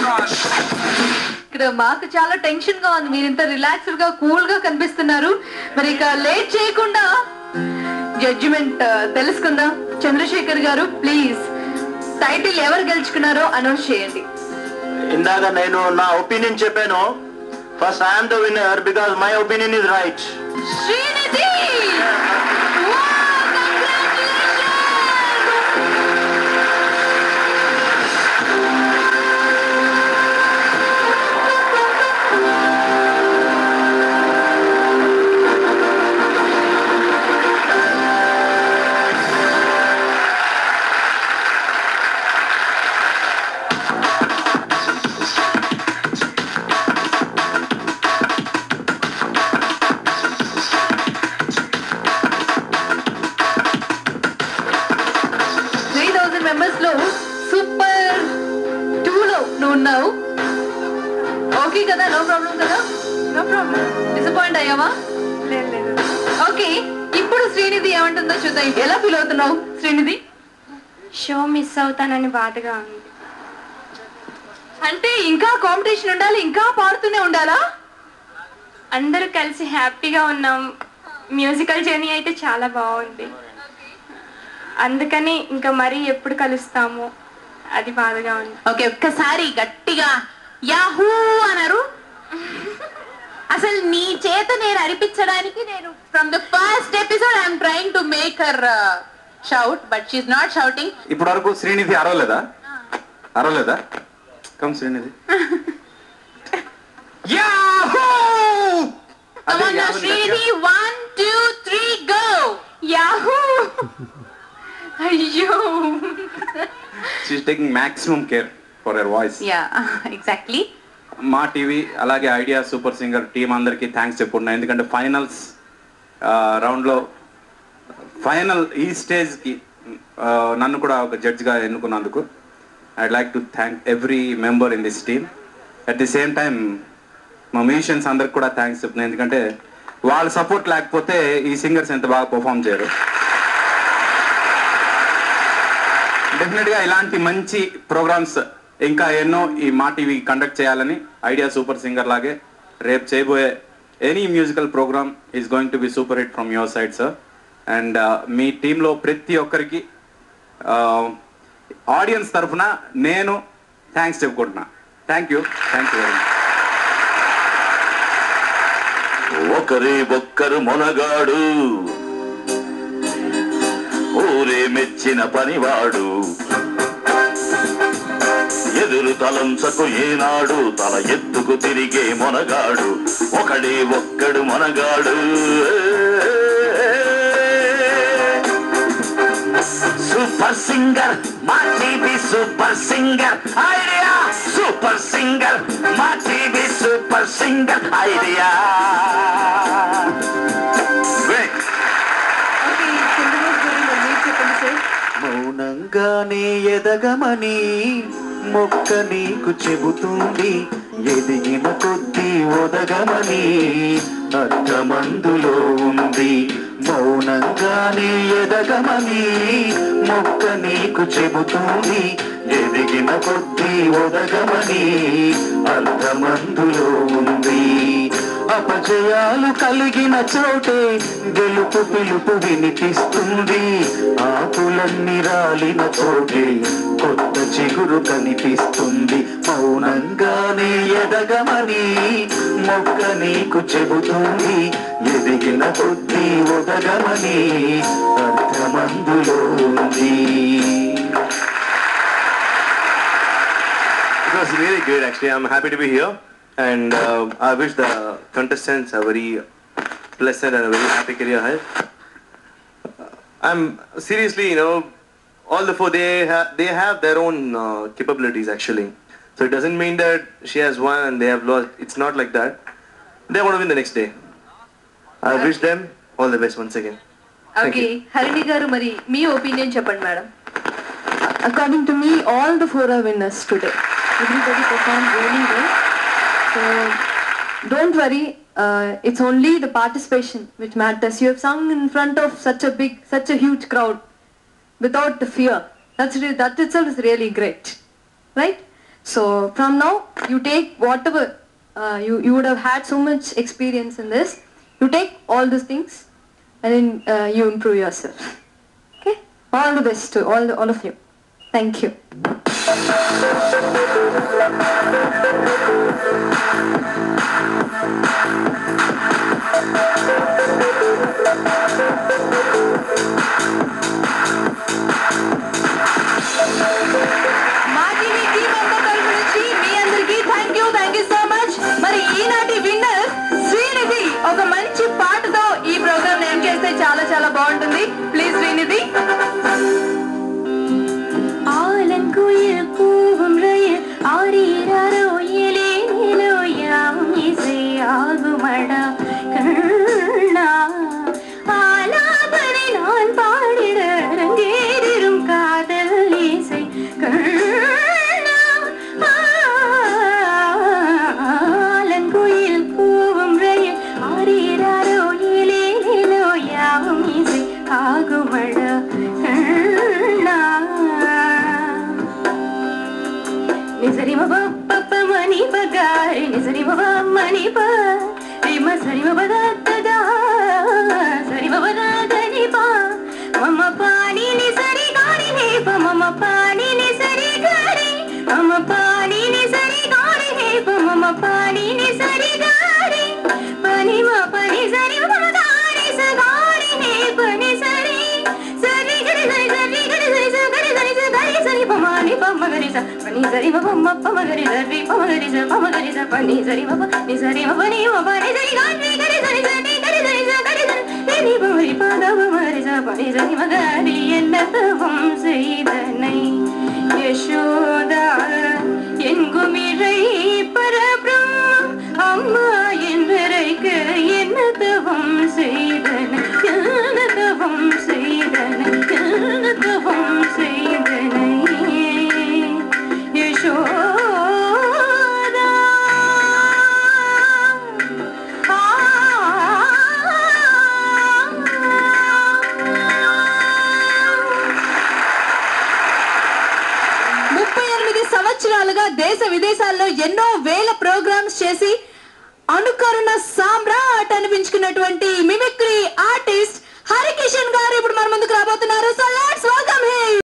ఇక్కడ మాకు చాలా టెన్షన్ గా ఉంది మీరు ఇంత రిలాక్స్డ్ గా కూల్ గా కనిపిస్తున్నారు మరి ఇక లేట్ చేయకుండా జడ్జిమెంట్ తెలుసుకుందాం చంద్రశేఖర్ గారు ప్లీజ్ టైటిల్ ఎవరు గెలుచుకున్నారో అనౌన్స్ చేయండి ఇందాక నేను నా ఒపీనియన్ చెప్పాను first I'm the winner because my opinion is right Srinidhi Wow, congratulations! Three thousand members లో సూపర్ టూ లో నువ్వు ఉన్నావు ఓకే కదా నో ప్రాబ్లం కదా నో ప్రాబ్లం డిసప్పాయింట్ అయ్యావా ఓకే ఇప్పుడు శ్రీనిధి ఏమంటుందో చూద్దాం ఎలా ఫీల్ అవుతున్నావు శ్రీనిధి షో మిస్ అవుతానని బాధగా ఉంది అంటే ఇంకా కాంపిటీషన్ ఉండాలి ఇంకా పాడుతూనే ఉండాలా అందరూ కలిసి హ్యాపీగా ఉన్నాం మ్యూజికల్ జర్నీ అయితే చాలా బాగుంది అందుకని ఇంకా మరీ ఎప్పుడు కలుస్తామో అది బాధగా ఉంది ఓకే ఒక్కసారి గట్టిగా యాహూ అన్నారు అసలు నీ చేత నేను అరిపించడానికి నేను from the first episode I'm trying to make her shout but she's not shouting ఇప్పటి వరకు శ్రీనిధి అరవలేదా అరవలేదా కమ్ శ్రీనిధి యాహూ! అదే come on yahoo Srinidhi one two three go yahoo అయ్యో she's taking maximum care for your voice yeah exactly Maa TV అలాగే Idea super singer team అందరికీ thanks చెప్పుకుంటున్నాను ఎందుకంటే ఫైనల్స్ రౌండ్లో ఫైనల్ ఈ స్టేజ్కి నన్ను కూడా ఒక జడ్జ్గా ఎన్నుకున్నందుకు I like to thank every member in this team at the same time మా మ్యూజిషియన్స్ అందరికి కూడా థ్యాంక్స్ చెప్తున్నాను ఎందుకంటే వాళ్ళ సపోర్ట్ లేకపోతే ఈ సింగర్స్ ఎంత బాగా పర్ఫామ్ చేయరు డెఫినెట్గా ఇలాంటి మంచి ప్రోగ్రామ్స్ ఇంకా ఎన్నో ఈ మా టీవీ కండక్ట్ చేయాలని ఐడియా సూపర్ సింగర్ లాగే రేపు చేయబోయే any musical program is going to be super hit from your side sir and మీ టీంలో ప్రతి ఒక్కరికి ఆడియన్స్ తరఫున నేను థ్యాంక్స్ చెప్పుకుంటున్నా thank you thank you very much ఒకరే ఒక్కరు మొనగాడు ఊరే మెచ్చిన పనివాడు ఎదురు తలంచకు ఏనాడు తల ఎత్తుకు తిరిగే మొనగాడు ఒకడే ఒక్కడు మొనగాడు super singer Maa TV super singer Idea super singer Maa TV super singer Idea okay Chandrababu garu మరి మీరు చెప్పండి సార్ మౌనంగానే ఎదగమని మొక్క నీకు చెబుతుంది ఎదిగిన కొద్దీ ఒదగమని అర్థమందులో ఉంది మౌనంగానే ఎదగమని మొక్క నీకు చెబుతుంది ఎదిగిన కొద్దీ ఒదగమని అర్థమందులో ఉంది అపజయాలు కలిగిన చోటే గెలుపు పిలుపు వినిపిస్తుంది ఆకులన్నీ రాలిన చోటే కొత్త చిగురు కనిపిస్తుంది మౌనంగానే ఎదగమని మొక్క నీకు చెబుతుంది ఎదిగిన కొద్దీ ఒదగమని అర్థమందులో ఉంది It was really great actually. I'm happy to be here and uh, I wish the contestants a very pleasant and a very happy career ahead. I'm seriously, you know, all the four they have they have their own uh, capabilities actually. So it doesn't mean that she has won and they have lost. It's not like that. They're going to win the next day. I wish them all the best once again. Thank okay you. Harini garu మరి మీ opinion చెప్పండి madam According to me, all the four are winners today. Everybody performed really well. So don't worry, uh, it's only the participation which matters. You have sung in front of such a big, such a huge crowd without the fear. That's re- that itself is really great, right? So from now, you take whatever uh, you you would have had so much experience in this. You take all these things, and then uh, you improve yourself. Okay. All the best to all the, all of you. Thank you. Maa TV team అంతా తరపు నుంచి మీ అందరికీ thank you thank you so much మరి ఈనాటి winner Srinidhi ఒక మంచి పాటతో ఈ ప్రోగ్రామ్ నేమ్ చేస్తే చాలా చాలా బాగుంటుంది ప్లీజ్ శ్రీనిధి ஆலங்குயில் கூவும் ரயில் ஆரீராரோ இலேனோ யாவும் இசை ஆகுமடா கண்ணா ஆலாபனை நான் பாடிட அரங்கேறிடும் காதல் இசை கண்ணா ஆலங்குயில் கூவும் ரயில் ஆரீராரோ இலேனோ யாவும் இசை ஆகுமடா கண்ணா నిజరిమ పప్ప మణి పగారి నిజరిమ మణి ప రిమ సరిమ బదత్తద సరిమ బదని ప మమ పాని ని సరి గారి హే ప మమ పాని ని సరి గారి మమ పాని ని సరి గారి హే ప మమ పాని ని సరి గారి పని మ పని సరి మ గారి స గారి హే పని సరి సరి గరి సరి సరి గరి సరి స గరి సరి స గరి సరి ప మాని ప మ గరి స పని సరి మ ప మ ప మ గరి సరి ప మ గరి స ప మ గరి స పని సరి మ ప ని సరి మ ప ని మ ప ని సరి గారి గరి సరి స ని గరి సరి స గరి సరి ని ని ప మరి ప ద ప మ రి స ప ని సరి మ గరి என்ன தவம் செய்தனை யசோதா எங்குமிழை பரபிரம் அம்மா என்றரைக்க என்ன தவம் செய்தனை என்ன தவம் செய்தனை என்ன தவம் செய்தனை யசோதா ముప్పై ఎనిమిది సంవత్సరాలుగా దేశ విదేశాల్లో ఎన్నో వేల ప్రోగ్రామ్స్ చేసి అనుకరణ సామ్రాట్ అనిపించుకున్నటువంటి మిమిక్రీ ఆర్టిస్ట్ హరికిషన్ గారు ఇప్పుడు మన ముందుకు రాబోతున్నారు సో లెట్స్ వెల్కమ్ హిమ్